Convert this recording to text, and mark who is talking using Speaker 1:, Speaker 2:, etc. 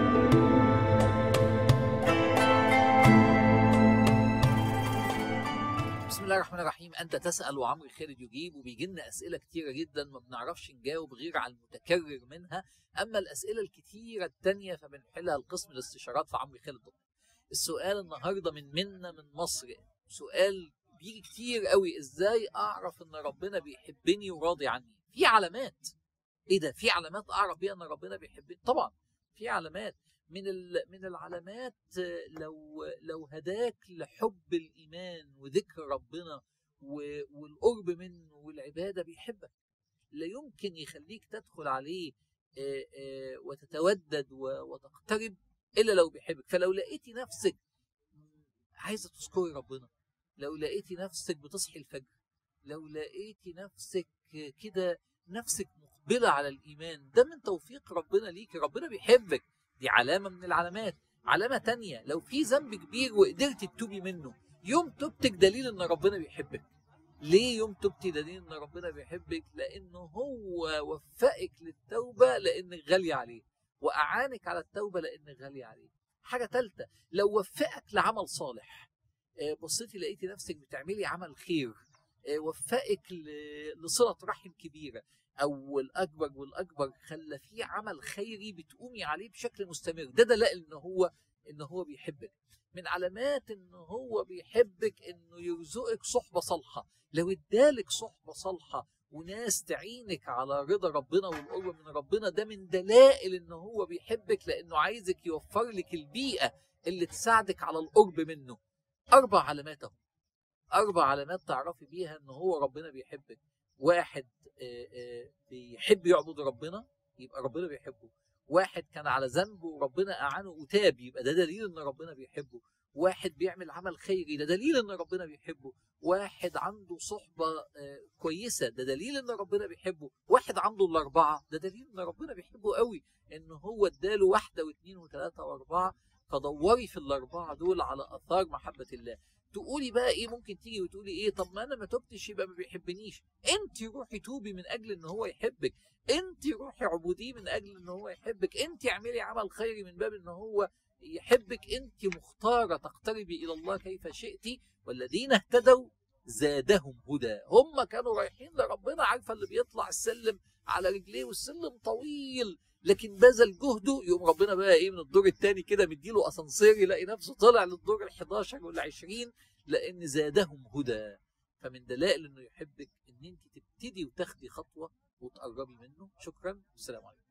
Speaker 1: بسم الله الرحمن الرحيم انت تسال وعمرو خالد يجيب وبيجي لنا اسئله كتيره جدا ما بنعرفش نجاوب غير على المتكرر منها اما الاسئله الكتيره التانية فبنحلها القسم الاستشارات في عمرو خالد دوت السؤال النهارده من منا من مصر سؤال بيجي كتير قوي ازاي اعرف ان ربنا بيحبني وراضي عني في علامات ايه ده في علامات اعرف بيها ان ربنا بيحبني طبعا في علامات من من العلامات لو لو هداك لحب الايمان وذكر ربنا والقرب منه والعباده بيحبك لا يمكن يخليك تدخل عليه وتتودد وتقترب الا لو بيحبك فلو لقيتي نفسك عايزه تذكري ربنا لو لقيتي نفسك بتصحي الفجر لو لقيتي نفسك كده نفسك مقبله على الايمان ده من توفيق ربنا ليكي ربنا بيحبك دي علامة من العلامات علامة تانية لو في ذنب كبير وقدرت تتوبي منه يوم توبتك دليل ان ربنا بيحبك ليه يوم توبتي دليل ان ربنا بيحبك لانه هو وفقك للتوبة لانك غالية عليه واعانك على التوبة لانك غالية عليه حاجة تالتة لو وفقك لعمل صالح بصيتي لقيتي نفسك بتعملي عمل خير وفقك لصلة رحم كبيرة او الاكبر والاكبر خلى في عمل خيري بتقومي عليه بشكل مستمر ده دلائل ان هو ان هو بيحبك من علامات ان هو بيحبك انه يرزقك صحبه صالحه لو ادالك صحبه صالحه وناس تعينك على رضا ربنا والقرب من ربنا ده من دلائل ان هو بيحبك لانه عايزك يوفر لك البيئه اللي تساعدك على القرب منه اربع علامات اهو اربع علامات تعرفي بيها ان هو ربنا بيحبك واحد بيحب يعبد ربنا يبقى ربنا بيحبه واحد كان على ذنب وربنا اعانه وتاب يبقى ده دليل ان ربنا بيحبه واحد بيعمل عمل خيري ده دليل ان ربنا بيحبه واحد عنده صحبة كويسة ده دليل ان ربنا بيحبه واحد عنده الاربعة ده دليل ان ربنا بيحبه قوي ان هو اداله واحدة واثنين وثلاثة واربعة فدوري في الاربعة دول على اثار محبة الله تقولي بقى ايه ممكن تيجي وتقولي ايه طب ما انا ما تبتش يبقى ما بيحبنيش انت روحي توبي من اجل ان هو يحبك انت روحي عبوديه من اجل ان هو يحبك انت اعملي عمل خيري من باب ان هو يحبك انت مختاره تقتربي الى الله كيف شئتي والذين اهتدوا زادهم هدى هم كانوا رايحين لربنا عارفه اللي بيطلع السلم على رجليه والسلم طويل لكن بذل جهده يقوم ربنا بقى ايه من الدور الثاني كده مديله اسانسير يلاقي نفسه طلع للدور ال11 وال20 لان زادهم هدى فمن دلائل انه يحبك ان انت تبتدي وتاخدي خطوه وتقربي منه شكرا والسلام عليكم